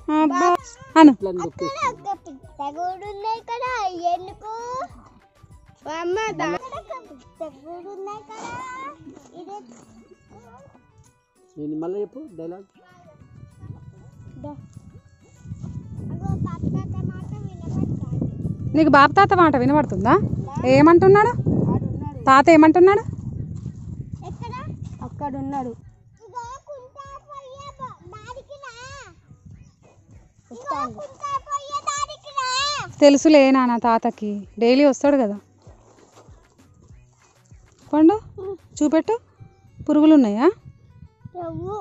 అబ్బా అను ఇట్లా నొక్కి ఉన్నాయి కదా ఎందుకు అమ్మ ఉన్నాయి కదా ఇది నేను మళ్ళీ చెప్పు డైలాగ్ అగో పక్కన మాట వినపడతాను నీకు బాబు తాత మాట వినబడుతుందా ఏమంటున్నాడు తాత ఏమంటున్నాడు ఎక్కడ అక్కడ ఉన్నాడు ఇగో కుంటా పోయే బ- దారికి రా ఇగో కుంటా పోయే దారికి రా తెలుసులే నాన్న తాతకి డైలీ వస్తాడు కదా పండు చూపెట్టు పురుగులు ఉన్నాయా నువ్వు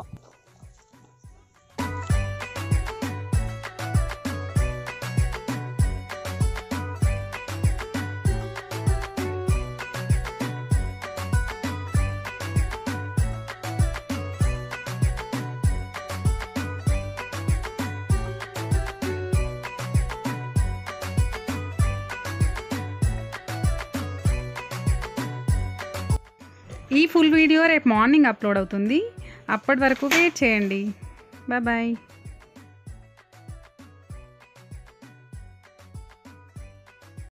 ఈ ఫుల్ వీడియో రేపు మార్నింగ్ అప్లోడ్ అవుతుంది అప్పటి వరకు వెయిట్ చేయండి బాయ్ బాయ్